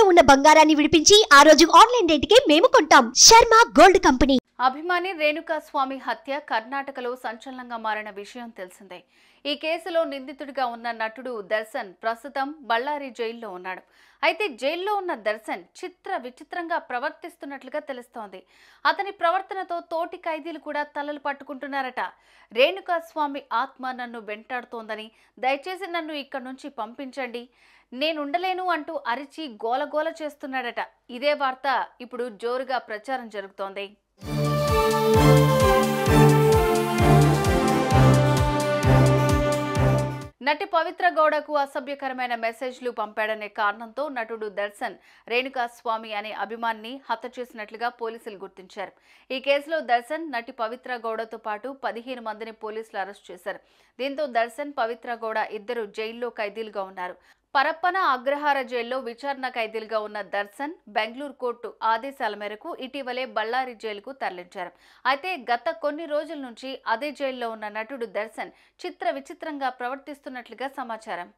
ఉన్న బంగారాన్ని విడిపించి ఆ రోజు ఆన్లైన్ రేటుకే మేము కొంటాం శర్మ గోల్డ్ కంపెనీ అభిమాని రేణుకా స్వామి హత్య కర్ణాటకలో సంచలనంగా మారిన విషయం తెలిసిందే ఈ కేసులో నిందితుడిగా ఉన్న నటుడు దర్శన్ ప్రస్తుతం బళ్ళారి జైల్లో ఉన్నాడు అయితే జైల్లో ఉన్న దర్శన్ చిత్ర విచిత్రంగా ప్రవర్తిస్తున్నట్లుగా తెలుస్తోంది అతని ప్రవర్తనతో తోటి ఖైదీలు కూడా తలలు పట్టుకుంటున్నారట రేణుకా స్వామి ఆత్మ నన్ను వెంటాడుతోందని దయచేసి నన్ను ఇక్కడి నుంచి పంపించండి నేనుండలేను అంటూ అరిచి గోలగోల చేస్తున్నాడట ఇదే వార్త ఇప్పుడు జోరుగా ప్రచారం జరుగుతోంది నటి పవిత్ర గౌడకు అసభ్యకరమైన మెసేజ్లు పంపాడనే కారణంతో నటుడు దర్శన్ రేణుకా స్వామి అనే అభిమానిని హత్య చేసినట్లుగా పోలీసులు గుర్తించారు ఈ కేసులో దర్శన్ నటి పవిత్ర గౌడతో పాటు పదిహేను మందిని పోలీసులు అరెస్ట్ చేశారు దీంతో దర్శన్ పవిత్ర గౌడ ఇద్దరు జైల్లో ఖైదీలుగా ఉన్నారు పరప్పన అగ్రహార జైల్లో విచారణ ఖైదీలుగా ఉన్న దర్శన్ బెంగళూరు కోర్టు ఆదేశాల మేరకు ఇటీవలే బళ్ళారి జైలుకు తరలించారు అయితే గత కొన్ని రోజుల నుంచి అదే జైల్లో ఉన్న నటుడు దర్శన్ చిత్ర విచిత్రంగా ప్రవర్తిస్తున్నట్లుగా సమాచారం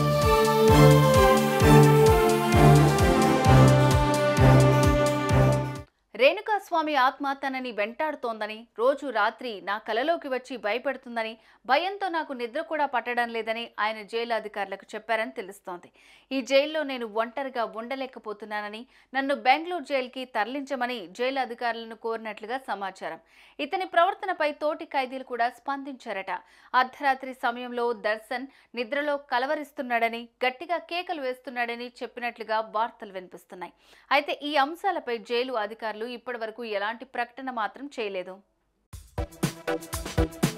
రేణుకా స్వామి ఆత్మ తనని వెంటాడుతోందని రోజు రాత్రి నా కలలోకి వచ్చి భయపెడుతుందని భయంతో నాకు నిద్ర కూడా పట్టడం లేదని ఆయన జైలు అధికారులకు చెప్పారని తెలుస్తోంది ఈ జైల్లో నేను ఒంటరిగా ఉండలేకపోతున్నానని నన్ను బెంగళూరు జైలుకి తరలించమని జైలు అధికారులను కోరినట్లుగా సమాచారం ఇతని ప్రవర్తనపై తోటి ఖైదీలు కూడా స్పందించారట అర్ధరాత్రి సమయంలో దర్శన్ నిద్రలో కలవరిస్తున్నాడని గట్టిగా కేకలు వేస్తున్నాడని చెప్పినట్లుగా వార్తలు వినిపిస్తున్నాయి అయితే ఈ అంశాలపై జైలు అధికారులు ఇప్పటివరకు ఎలాంటి ప్రకటన మాత్రం చేయలేదు